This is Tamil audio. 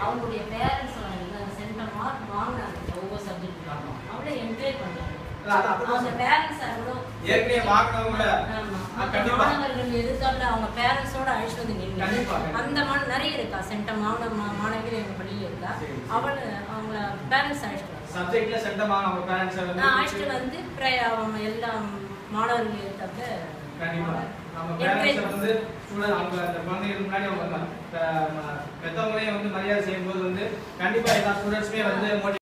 அவங்களுடைய பேரண்ட்ஸ் சென்ட மார்க் வாங்கினாங்க ஒவ்வொரு சப்ஜெக்ட் ஆமா. அவளை என்கரேஜ் பண்ணாங்க இல்ல, அது அப்படிதான் அவங்க பேரண்ட்ஸ் கூட ஏற்கனவே வாங்கினவங்க ஆமா. ஆ, மத்த கண்டிப்பா. மாணவர்கள் எதிர்த்தாப்புல அவங்க பேரண்ட்ஸோட அழைச்சிட்டு வந்து நின்று கண்டிப்பா, கண்டிப்பா. அந்த மாண நிறைய இருக்கா சென்ட மாணவ மா- மாணவிகள் எங்க பள்ளியில இருக்கா சரி, சரி. அவள அவங்கள பேரண்ட்ஸ் அழைச்சிட்டு வராங்க. சப்ஜெக்ட்ல சென்டமாக அவங்க பேரண்ட்ஸ் நான் அழைச்சிட்டு வந்து ப்ரே- அவங்க எல்லா மாணவர்கள் ஏற்றாப்புல கண்டிப்பா நம்ம encourage பேரண்ட்ஸ் வந்து ஸ்டூடெண்ட் அவங்க அந்த குழந்தைகளுக்கு முன்னாடி அவங்க பெற்றவங்களையும் வந்து மரியாதை செய்யும்போது வந்து கண்டிப்பா எல்லா ஸ்டூடெண்ட்ஸுமே வந்து motivate